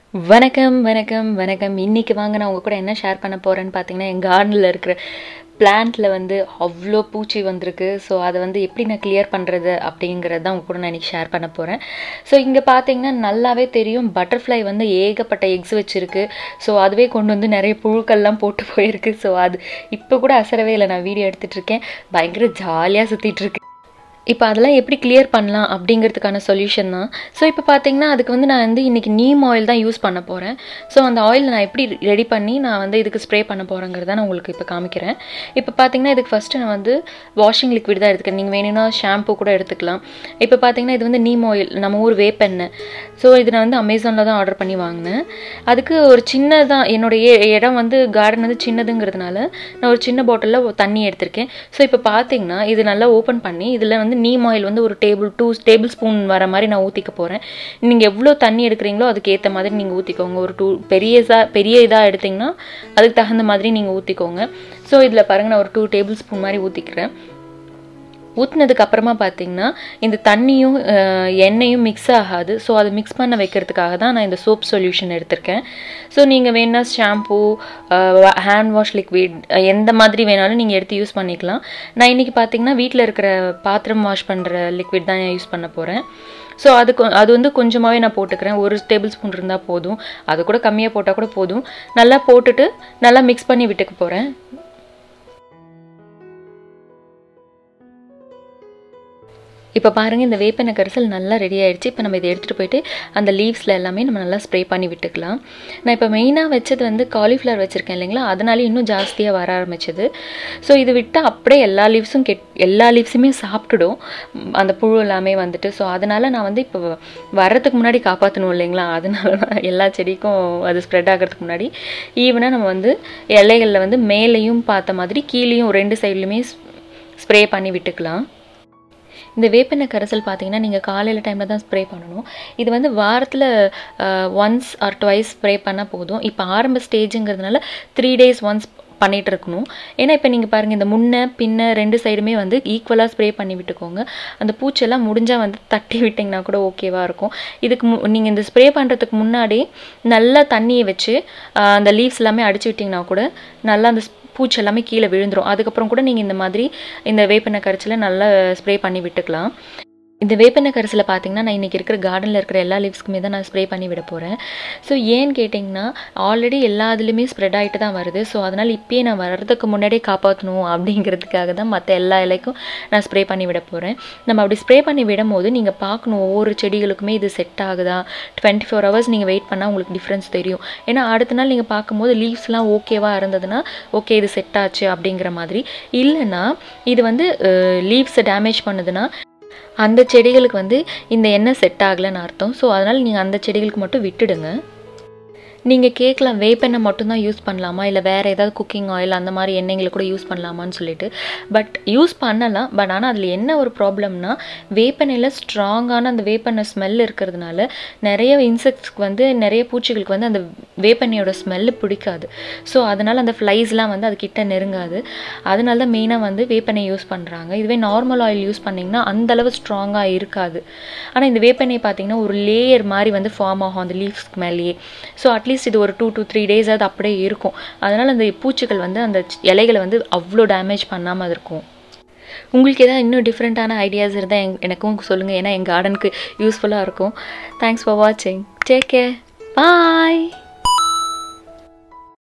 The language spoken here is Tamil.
வணக்கம் வணக்கம் வணக்கம் இன்னைக்கு வாங்க நான் உங்க கூட என்ன ஷேர் பண்ண போறேன்னு பார்த்தீங்கன்னா என் கார்டனில் இருக்கிற பிளான்ட்ல வந்து அவ்வளோ பூச்சி வந்திருக்கு ஸோ அதை வந்து எப்படி நான் கிளியர் பண்ணுறது அப்படிங்கிறது தான் உங்க கூட நான் இன்னைக்கு ஷேர் பண்ண போகிறேன் ஸோ இங்கே பார்த்தீங்கன்னா நல்லாவே தெரியும் பட்டர்ஃப்ளை வந்து ஏகப்பட்ட எக்ஸ் வச்சிருக்கு ஸோ அதுவே கொண்டு வந்து நிறைய புழுக்கள்லாம் போட்டு போயிருக்கு ஸோ அது இப்போ கூட அசரவே இல்லை நான் வீடியோ எடுத்துகிட்டு இருக்கேன் பயங்கர ஜாலியாக சுற்றிட்டு இருக்கு இப்போ அதெல்லாம் எப்படி கிளியர் பண்ணலாம் அப்படிங்கிறதுக்கான சொல்யூஷன் தான் ஸோ இப்போ பார்த்தீங்கன்னா அதுக்கு வந்து நான் வந்து இன்றைக்கி நீம் ஆயில் தான் யூஸ் பண்ண போகிறேன் ஸோ அந்த ஆயில் நான் எப்படி ரெடி பண்ணி நான் வந்து இதுக்கு ஸ்ப்ரே பண்ண போகிறேங்கிறத நான் உங்களுக்கு இப்போ காமிக்கிறேன் இப்போ பார்த்தீங்கன்னா இதுக்கு ஃபஸ்ட்டு நான் வந்து வாஷிங் லிக்விட் தான் எடுத்துக்கிறேன் நீங்கள் வேணும்னா ஷாம்பு கூட எடுத்துக்கலாம் இப்போ பார்த்தீங்கன்னா இது வந்து நீம் ஆயில் நம்ம ஊர் வேப்பெண்ணெய் ஸோ இது நான் வந்து அமேசானில் தான் ஆர்டர் பண்ணி வாங்கினேன் அதுக்கு ஒரு சின்னதான் என்னுடைய இடம் வந்து கார்டன் வந்து சின்னதுங்கிறதுனால நான் ஒரு சின்ன பாட்டிலில் தண்ணி எடுத்திருக்கேன் ஸோ இப்போ பார்த்தீங்கன்னா இது நல்லா ஓப்பன் பண்ணி இதில் வந்து நீம் ஆயில் வந்து ஒரு டேபிள் டூ டேபிள் ஸ்பூன் வர மாதிரி நான் ஊற்றிக்க போகிறேன் நீங்கள் எவ்வளோ தண்ணி எடுக்கிறீங்களோ அதுக்கு ஏற்ற மாதிரி நீங்கள் ஊற்றிக்கோங்க ஒரு டூ பெரிய இதாக பெரிய இதாக எடுத்திங்கன்னா அதுக்கு தகுந்த மாதிரி நீங்கள் ஊற்றிக்கோங்க ஸோ இதில் பாருங்கள் நான் ஒரு டூ டேபிள் ஸ்பூன் மாதிரி ஊற்றிக்கிறேன் ஊற்றினதுக்கு அப்புறமா பார்த்தீங்கன்னா இந்த தண்ணியும் அஹ், எண்ணெயும் மிக்ஸ் ஆகாது ஸோ அதை மிக்ஸ் பண்ண வைக்கிறதுக்காக தான் நான் இந்த சோப் சொல்யூஷன் எடுத்திருக்கேன் ஸோ நீங்கள் வேணா ஷாம்பூ ஹேண்ட் வாஷ் லிக்விட் எந்த மாதிரி வேணாலும் நீங்கள் எடுத்து யூஸ் பண்ணிக்கலாம் நான் இன்றைக்கி பார்த்தீங்கன்னா வீட்டில் இருக்கிற பாத்திரம் வாஷ் பண்ணுற லிக்விட் தான் யூஸ் பண்ண போகிறேன் ஸோ அது கொ- அது வந்து கொஞ்சமாகவே நான் போட்டுக்கிறேன் ஒரு டேபிள் ஸ்பூன் இருந்தால் போதும் அது கூட கம்மியாக போட்டால் கூட போதும் நல்லா போட்டுட்டு நல்லா மிக்ஸ் பண்ணி விட்டுக்க போகிறேன் இப்போ பாருங்கள் இந்த வேப்பெண்ணெய் கரிசல் நல்லா ரெடி ஆயிடுச்சு இப்போ நம்ம இதை எடுத்துகிட்டு போயிட்டு அந்த லீவ்ஸில் எல்லாமே நம்ம நல்லா ஸ்ப்ரே பண்ணி விட்டுக்கலாம் நான் இப்போ மெயினாக வச்சது வந்து காலிஃப்ளவர் வச்சுருக்கேன் இல்லைங்களா அதனால இன்னும் ஜாஸ்தியாக வர ஆரம்பிச்சது ஸோ இது விட்டால் அப்படியே எல்லா லீவ்ஸும் கெட் எல்லா லீவ்ஸுமே சாப்பிட்டுடும் ம், அந்த புழு எல்லாமே வந்துட்டு ஸோ அதனால் நான் வந்து இப்போ வர்றதுக்கு முன்னாடி காப்பாற்றணும் இல்லைங்களா அதனால நான் எல்லா செடிக்கும் அது ஸ்ப்ரெட் ஆகிறதுக்கு முன்னாடி ஈவனாக நம்ம வந்து இலைகளில் வந்து மேலேயும் பார்த்த மாதிரி கீழேயும் ரெண்டு சைட்லையுமே ஸ்ப்ரே பண்ணி விட்டுக்கலாம் இந்த வேப்பெண்ணெய் கரைசல் பார்த்தீங்கன்னா நீங்கள் காலையில் டைமில் தான் ஸ்ப்ரே பண்ணணும் இது வந்து வாரத்தில் ஒன்ஸ் ஆர் ட்வைஸ் ஸ்ப்ரே பண்ணால் போதும் இப்போ ஆரம்ப ஸ்டேஜுங்கிறதுனால த்ரீ டேஸ் ஒன்ஸ் பண்ணிட்டு இருக்கணும் ஏன்னா இப்போ நீங்கள் பாருங்கள் இந்த முன்ன பின்ன ரெண்டு சைடுமே வந்து ஈக்குவலாக ஸ்ப்ரே பண்ணி விட்டுக்கோங்க அந்த பூச்செல்லாம் முடிஞ்சால் வந்து தட்டி விட்டிங்கன்னா கூட ஓகேவாக இருக்கும் இதுக்கு மு நீங்கள் இந்த ஸ்ப்ரே பண்ணுறதுக்கு முன்னாடி நல்லா தண்ணியை வச்சு ஆஹ், அந்த லீவ்ஸ் எல்லாமே அடிச்சு விட்டிங்கன்னா கூட நல்லா அந்த பூச்சி எல்லாமே கீழே விழுந்துரும் அதுக்கப்புறம் கூட நீங்கள் இந்த மாதிரி இந்த வேப்பெண்ணெய் கரைச்சலை நல்லா ஸ்ப்ரே பண்ணி விட்டுக்கலாம் இந்த வேப்பெண்ணெய் கரைசலை பார்த்தீங்கன்னா நான் இன்றைக்கி இருக்கிற கார்டனில் இருக்கிற எல்லா லீவ்ஸ்க்குமே தான் நான் ஸ்ப்ரே பண்ணி விட போகிறேன் ஸோ ஏன்னு கேட்டிங்கன்னா ஆல்ரெடி எல்லா இதுலேயுமே ஸ்ப்ரெட் ஆகிட்டு தான் வருது ஸோ அதனால் இப்பயே நான் வர்றதுக்கு முன்னாடியே காப்பாற்றணும் அப்படிங்கிறதுக்காக தான் மற்ற எல்லா இலைக்கும் நான் ஸ்ப்ரே பண்ணி விட போகிறேன் நம்ம அப்படி ஸ்ப்ரே பண்ணி விடும் போது நீங்கள் பார்க்கணும் ஒவ்வொரு செடிகளுக்குமே இது செட் ஆகுதா டுவெண்ட்டி ஃபோர் ஹவர்ஸ் நீங்கள் வெயிட் பண்ணால் உங்களுக்கு டிஃப்ரென்ஸ் தெரியும் ஏன்னா அடுத்த நாள் நீங்கள் பார்க்கும்போது லீவ்ஸ்லாம் ஓகேவாக இருந்ததுன்னா ஓகே இது செட் ஆச்சு அப்படிங்கிற மாதிரி இல்லைன்னா இது வந்து லீவ்ஸை டேமேஜ் பண்ணுதுன்னா அந்த செடிகளுக்கு வந்து இந்த எண்ணெய் செட் ஆகலைன்னு அர்த்தம் ஸோ அதனால் நீங்கள் அந்த செடிகளுக்கு மட்டும் விட்டுடுங்க நீங்கள் கேட்கலாம் வேப்பெண்ணெய் மட்டும்தான் யூஸ் பண்ணலாமா இல்லை வேறு ஏதாவது குக்கிங் ஆயில் அந்த மாதிரி எண்ணெய்களை கூட யூஸ் பண்ணலாமான்னு சொல்லிட்டு பட் யூஸ் பண்ணலாம் பட் ஆனால் அதில் என்ன ஒரு ப்ராப்ளம்னா வேப்பெண்ணெயில் ஸ்ட்ராங்கான அந்த வேப்பெண்ணெய் ஸ்மெல் இருக்கிறதுனால நிறைய இன்செக்ட்ஸ்க்கு வந்து நிறைய பூச்சிகளுக்கு வந்து அந்த வேப்பெண்ணெயோட ஸ்மெல்லு பிடிக்காது ஸோ அதனால் அந்த ஃப்ளைஸ்லாம் வந்து அது கிட்ட நெருங்காது அதனால தான் மெயினாக வந்து வேப்பெண்ணெய் யூஸ் பண்ணுறாங்க இதுவே நார்மல் ஆயில் யூஸ் பண்ணிங்கன்னா அந்த அளவு ஸ்ட்ராங்காக இருக்காது ஆனால் இந்த வேப்பெண்ணெய் பார்த்தீங்கன்னா ஒரு லேயர் மாதிரி வந்து ஃபார்ம் ஆகும் அந்த லீவ்ஸ்க்கு மேலேயே ஸோ அட்லீஸ்ட் இது ஒரு டூ to த்ரீ டேஸ் அது அப்படியே இருக்கும் அதனால் அந்த பூச்சிகள் வந்து அந்த ச்- இலைகளை வந்து அவ்வளோ டேமேஜ் பண்ணாமல் இருக்கும் உங்களுக்கு ஏதாவது இன்னும் டிஃப்ரெண்ட்டான ஐடியாஸ் இருந்தால் எங் எனக்கும் சொல்லுங்கள் ஏன்னா என் கார்டனுக்கு யூஸ்ஃபுல்லாக இருக்கும் தேங்க்ஸ் ஃபார் வாட்சிங் டேக் கேர் பாய்